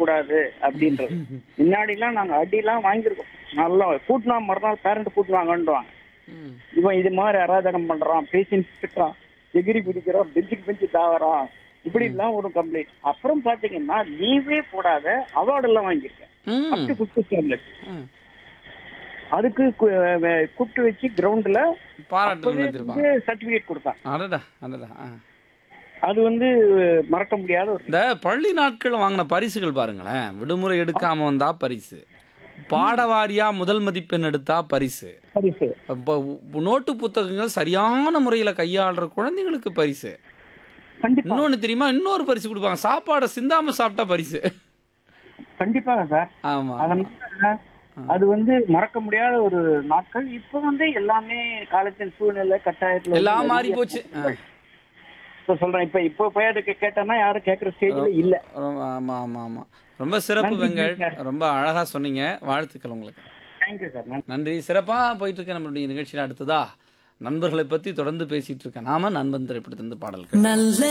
கூடாது அப்படின்றது முன்னாடி எல்லாம் நாங்க அடி எல்லாம் வாங்கியிருக்கோம் நல்லா கூட்டினா மறுநாள் பேரண்ட் கூட்டுவாங்கன்றாங்க ம். இவன் இது மாதிரி அராஜகம் பண்றான் பேசின்னு திட்டுறான் எகிரி பிடிக்கிறான் பெஞ்சுக்கு பெஞ்சு தாவறான் இப்படி எல்லாம் ஒரு கம்ப்ளைண்ட் அப்புறம் பாத்தீங்கன்னா லீவே போடாத அவார்டு எல்லாம் வாங்கியிருக்கேன் ம். அப் டு ஃபிஃப்த் ஸ்டாண்டர்ட் ம். அதுக்கு கு- அஹ் கூப்பிட்டு வச்சு கிரவுண்ட்ல பாராட்டு நினைத்திருப்பாங்க சர்டிபிகேட் கொடுத்தாங்க அடடா அடடா ஆ. அது வந்து மறக்க முடியாத ஒரு இந்த பள்ளி நாட்கள் வாங்கின பரிசுகள் பாருங்களேன் விடுமுறை எடுக்காம வந்தா பரிசு பாடவாரியா முதல் மதிப்பெண் எடுத்தா பரிசு பரிசு அப்போ உ- நோட்டு புத்தகங்கள் சரியான முறையில கையாளுற குழந்தைங்களுக்கு பரிசு கண்டிப்பா இன்னொன்னு தெரியுமா இன்னொரு பரிசு கொடுப்பாங்க சாப்பாடை சிந்தாம சாப்பிட்டா பரிசு கண்டிப்பாக சார் ஆமா அதனால அது வந்து மறக்க முடியாத ஒரு நாட்கள் இப்ப வந்து எல்லாமே காலத்தின் சூழ்நிலை கட்டாயத்துல எல்லாம் வந்து மாறி நிறைய போச்சு ஆ. இப்ப சொல்றேன் இப்ப இப்போ போய் அதுக்கு கேட்டோம்னா யாரும் கேட்கற ஸ்டேஜ்ல இல்ல ரொம்ப ஆமா ஆமா ஆமா ரொம்ப சிறப்பு நன்றி, வெங்கட் சார். ரொம்ப அழகா சொன்னீங்க வாழ்த்துக்கள் உங்களுக்கு தேங்க்யூ சார் நன்றி நன்றி சிறப்பா போயிட்டு இருக்க நம்மளுடைய நிகழ்ச்சியில் அடுத்ததா நண்பர்களை பத்தி தொடர்ந்து பேசிட்டு இருக்கேன் நாம நண்பன் திரைப்படத்திலிருந்து பாடல்கள் நல்ல